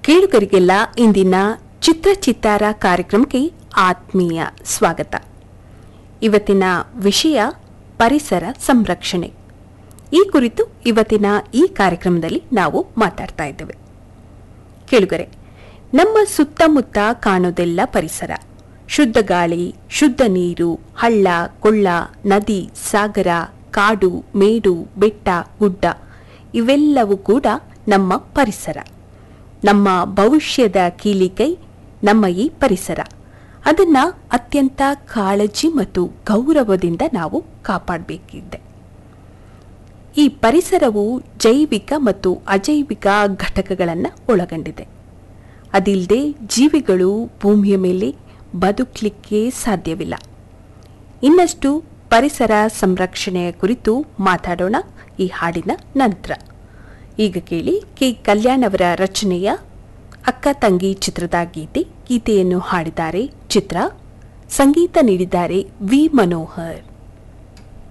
ಕೇಳುಗರಿಗೆಲ್ಲ ಇಂದಿನ ಚಿತ್ರ ಚಿತ್ತಾರ ಕಾರ್ಯಕ್ರಮಕ್ಕೆ ಆತ್ಮೀಯ ಸ್ವಾಗತ ಇವತ್ತಿನ ವಿಷಯ ಪರಿಸರ ಸಂರಕ್ಷಣೆ ಈ ಕುರಿತು ಇವತ್ತಿನ ಈ ಕಾರ್ಯಕ್ರಮದಲ್ಲಿ ನಾವು ಮಾತಾಡ್ತಾ ಇದ್ದೇವೆ ಕೇಳುಗರೆ ನಮ್ಮ ಸುತ್ತಮುತ್ತ ಕಾಣೋದೆಲ್ಲ ಪರಿಸರ ಶುದ್ಧ ಗಾಳಿ ಶುದ್ಧ ನೀರು ಹಳ್ಳ ಕೊಳ್ಳ ನದಿ ಸಾಗರ ಕಾಡು ಮೇಡು ಬೆಟ್ಟ ಗುಡ್ಡ ಇವೆಲ್ಲವೂ ಕೂಡ ನಮ್ಮ ಪರಿಸರ ನಮ್ಮ ಭವಿಷ್ಯದ ಕೀಲಿಕೈ ನಮ್ಮ ಈ ಪರಿಸರ ಅದನ್ನ ಅತ್ಯಂತ ಕಾಳಜಿ ಮತ್ತು ಗೌರವದಿಂದ ನಾವು ಕಾಪಾಡಬೇಕಿದೆ ಈ ಪರಿಸರವು ಜೈವಿಕ ಮತ್ತು ಅಜೈವಿಕ ಘಟಕಗಳನ್ನು ಒಳಗೊಂಡಿದೆ ಅದಿಲ್ಲದೆ ಜೀವಿಗಳು ಭೂಮಿಯ ಮೇಲೆ ಬದುಕಲಿಕ್ಕೆ ಸಾಧ್ಯವಿಲ್ಲ ಇನ್ನಷ್ಟು ಪರಿಸರ ಸಂರಕ್ಷಣೆಯ ಕುರಿತು ಮಾತಾಡೋಣ ಈ ಹಾಡಿನ ನಂತರ ಈಗ ಕೇಳಿ ಕೆ ಕಲ್ಯಾಣ್ ಅವರ ರಚನೆಯ ಅಕ್ಕ ತಂಗಿ ಚಿತ್ರದ ಗೀತೆ ಗೀತೆಯನ್ನು ಹಾಡಿದ್ದಾರೆ ಚಿತ್ರ ಸಂಗೀತ ನೀಡಿದ್ದಾರೆ ವಿ ಮನೋಹರ್